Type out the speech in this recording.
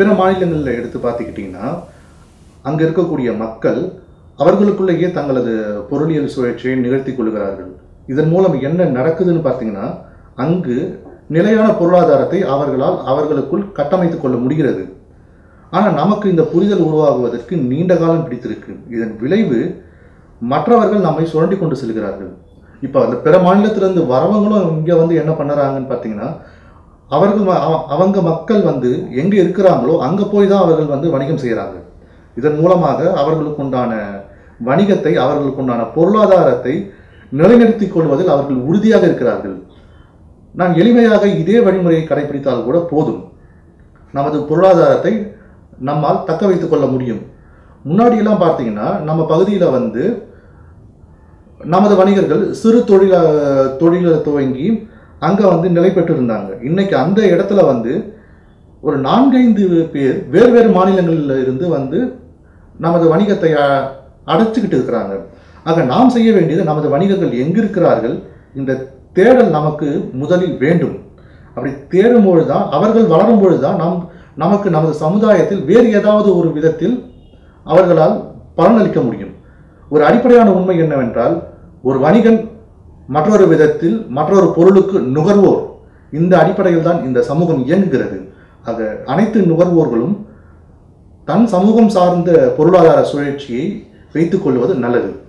பிற மாநிலங்களில் எடுத்து பார்த்துக்கிட்டிங்கன்னா அங்கே இருக்கக்கூடிய மக்கள் அவர்களுக்குள்ளேயே தங்களது பொருளியல் சுழற்சியை நிகழ்த்தி கொள்கிறார்கள் இதன் மூலம் என்ன நடக்குதுன்னு பார்த்தீங்கன்னா அங்கு நிலையான பொருளாதாரத்தை அவர்களால் அவர்களுக்குள் கட்டமைத்துக் கொள்ள முடிகிறது ஆனால் நமக்கு இந்த புரிதல் உருவாகுவதற்கு நீண்ட காலம் பிடித்திருக்கு இதன் விளைவு மற்றவர்கள் நம்மை சுரண்டி கொண்டு செல்கிறார்கள் இப்போ அந்த பிற மாநிலத்திலிருந்து வரவங்களும் இங்கே வந்து என்ன பண்ணுறாங்கன்னு பார்த்தீங்கன்னா அவர்கள் ம- அவ- அவங்க மக்கள் வந்து எங்கே இருக்கிறாங்களோ அங்கே போய் தான் அவர்கள் வந்து வணிகம் செய்கிறாங்க இதன் மூலமாக அவர்களுக்கு உண்டான வணிகத்தை அவர்களுக்கு உண்டான பொருளாதாரத்தை நிலைநிறுத்திக் கொள்வதில் அவர்கள் உறுதியாக இருக்கிறார்கள் நாம் எளிமையாக இதே வழிமுறையை கடைபிடித்தால் கூட போதும் நமது பொருளாதாரத்தை நம்மால் தக்க வைத்துக் கொள்ள முடியும் முன்னாடியெல்லாம் பார்த்தீங்கன்னா நம்ம பகுதியில் வந்து நமது வணிகர்கள் சிறு தொழில தொழிலை துவங்கி அங்கே வந்து நிலை பெற்று இருந்தாங்க இன்னைக்கு அந்த இடத்துல வந்து ஒரு நான்கைந்து பேர் வேறு வேறு மாநிலங்களில் இருந்து வந்து நமது வணிகத்தை அ- அடைச்சிக்கிட்டு இருக்கிறாங்க ஆக நாம் செய்ய வேண்டியது நமது வணிகர்கள் எங்கு இருக்கிறார்கள் இந்த தேடல் நமக்கு முதலில் வேண்டும் அப்படி தேடும் பொழுதுதான் அவர்கள் வளரும் பொழுதுதான் நாம் நமக்கு நமது சமுதாயத்தில் வேறு ஏதாவது ஒரு விதத்தில் அவர்களால் பலனளிக்க முடியும் ஒரு அடிப்படையான உண்மை என்னவென்றால் ஒரு வணிகன் மற்றொரு விதத்தில் மற்றொரு பொருளுக்கு நுகர்வோர் இந்த அடிப்படையில் தான் இந்த சமூகம் இயங்குகிறது ஆக அனைத்து நுகர்வோர்களும் தன் சமூகம் சார்ந்த பொருளாதார சுழற்சியை வைத்துக் கொள்வது நல்லது